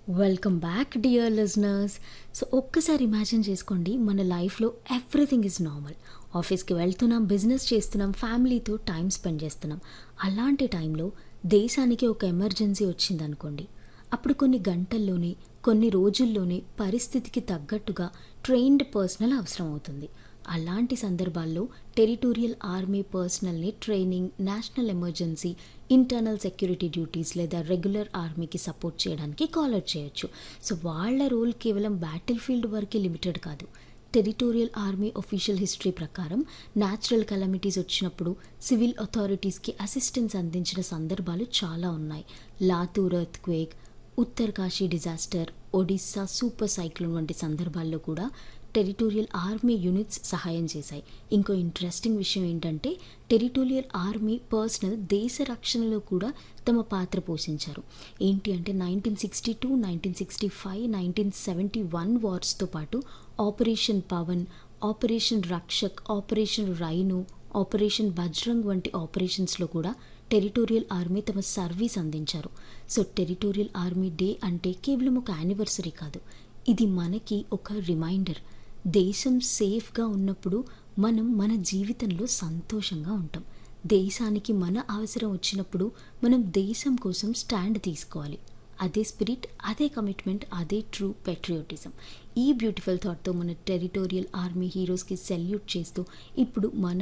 welcome back dear listeners so ఒక్కసారి imagine చేసుకోండి మన లైఫ్లో ఎవ్రీథింగ్ ఇస్ నార్మల్ ఆఫీస్కి వెళ్తున్నాం బిజినెస్ చేస్తున్నాం ఫ్యామిలీతో టైం స్పెండ్ చేస్తున్నాం అలాంటి టైంలో దేశానికి ఒక ఎమర్జెన్సీ వచ్చిందనుకోండి అప్పుడు కొన్ని గంటల్లోనే కొన్ని రోజుల్లోనే పరిస్థితికి తగ్గట్టుగా ట్రైన్డ్ పర్సనల్ అవసరం అవుతుంది అలాంటి సందర్భాల్లో టెరిటోరియల్ ఆర్మీ పర్సనల్ని training national emergency internal security duties లేదా రెగ్యులర్ ఆర్మీకి సపోర్ట్ చేయడానికి కాలర్ చేయొచ్చు సో వాళ్ళ రోల్ కేవలం బ్యాటిల్ ఫీల్డ్ వరకే లిమిటెడ్ కాదు టెరిటోరియల్ ఆర్మీ ఒఫీషియల్ హిస్టరీ ప్రకారం న్యాచురల్ కలామిటీస్ వచ్చినప్పుడు సివిల్ అథారిటీస్కి అసిస్టెన్స్ అందించిన సందర్భాలు చాలా ఉన్నాయి Latur earthquake Uttarkashi disaster Odisha super cyclone వంటి సందర్భాల్లో కూడా టెరిటోరియల్ ఆర్మీ యూనిట్స్ సహాయం చేశాయి ఇంకో ఇంట్రెస్టింగ్ విషయం ఏంటంటే టెరిటోరియల్ ఆర్మీ పర్సనల్ దేశ రక్షణలో కూడా తమ పాత్ర పోషించారు ఏంటి అంటే nineteen sixty two nineteen sixty five nineteen seventy one వార్స్తో పాటు operation Pawan operation Rakshak operation rhino operation Bajrang వంటి ఆపరేషన్స్లో కూడా టెరిటోరియల్ ఆర్మీ తమ సర్వీస్ అందించారు సో టెరిటోరియల్ ఆర్మీ డే అంటే కేవలం ఒక యానివర్సరీ కాదు ఇది మనకి ఒక రిమైండర్ దేశం సేఫ్గా ఉన్నప్పుడు మనం మన జీవితంలో సంతోషంగా ఉంటాం దేశానికి మన అవసరం వచ్చినప్పుడు మనం దేశం కోసం స్టాండ్ తీసుకోవాలి అదే స్పిరిట్ అదే కమిట్మెంట్ అదే ట్రూ పెట్రియోటిజం ఈ బ్యూటిఫుల్ థాట్తో మన టెరిటోరియల్ ఆర్మీ హీరోస్కి సెల్యూట్ చేస్తూ ఇప్పుడు మన